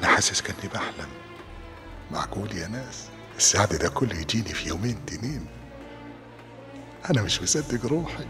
انا حاسس كاني بحلم معقول يا ناس السعد ده كله يجيني في يومين تنين انا مش مصدق روحي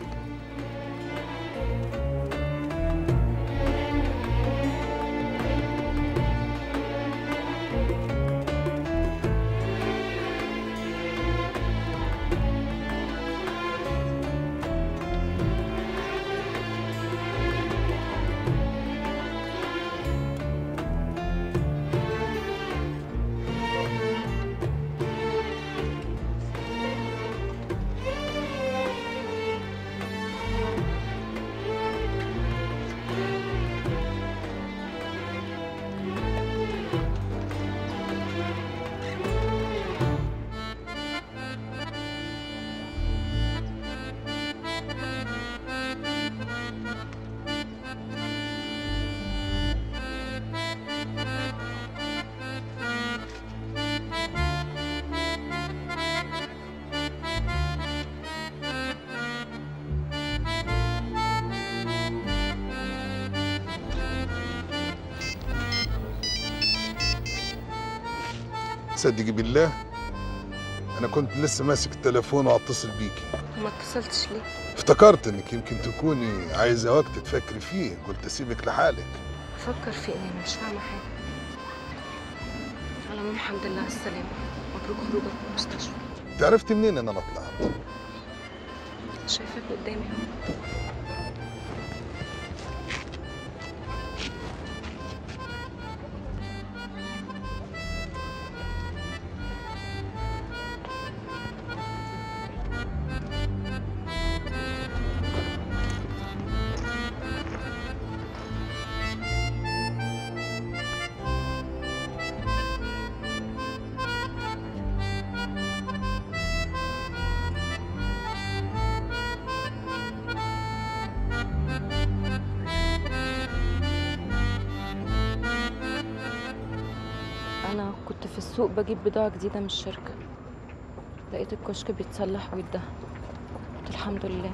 صدقي بالله انا كنت لسه ماسك التليفون واتصل بيكي ما اتصلتش ليه افتكرت انك يمكن تكوني عايزه وقت تفكري فيه قلت اسيبك لحالك بفكر في ايه انا مش فاهمه حاجه على العموم الحمد لله على السلامه مبروك خروجك من المستشفى انت عرفتي منين ان انا طلعت شايفاك قدامي اهو انا كنت في السوق بجيب بضاعه جديده من الشركه لقيت الكشك بيتصلح ويدهن قلت الحمد لله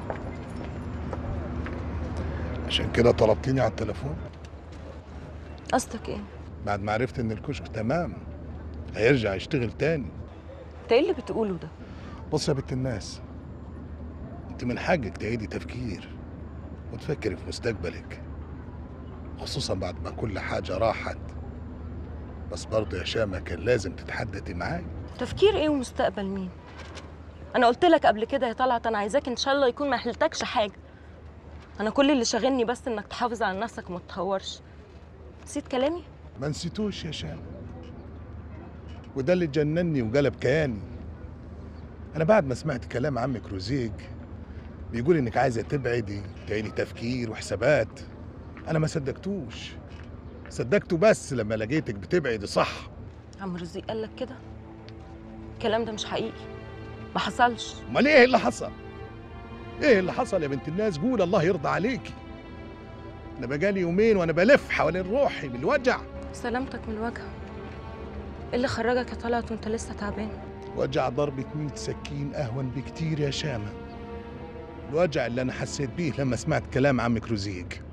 عشان كده طلبتيني على التليفون قصدك ايه بعد ما عرفت ان الكشك تمام هيرجع يشتغل تاني انت ايه اللي بتقوله ده بص يا بنت الناس انت من حقك تعيدي تفكير وتفكري في مستقبلك خصوصا بعد ما كل حاجة راحت بس برضه يا شامة كان لازم تتحدثي معاي تفكير ايه ومستقبل مين انا قلت لك قبل كده يا طلعت انا عايزاك ان شاء الله يكون ما حلتكش حاجه انا كل اللي شاغلني بس انك تحافظ على نفسك وما تتهورش نسيت كلامي ما نسيتوش يا شامة وده اللي جنني وقلب كياني أنا بعد ما سمعت كلام عمك روزيج بيقول إنك عايزة تبعدي تعيدي تفكير وحسابات أنا ما صدقتوش صدقته بس لما لقيتك بتبعدي صح عم رزق قال لك كده الكلام ده مش حقيقي ما حصلش امال ايه اللي حصل ايه اللي حصل يا بنت الناس قول الله يرضى عليكي انا بقالي يومين وانا بلف حوالين روحي بالوجع سلامتك من الوجع ايه اللي خرجك يا طلعت وانت لسه تعبان وجع ضربة 100 سكين اهون بكتير يا شامة الوجع اللي انا حسيت بيه لما سمعت كلام عمك روزيج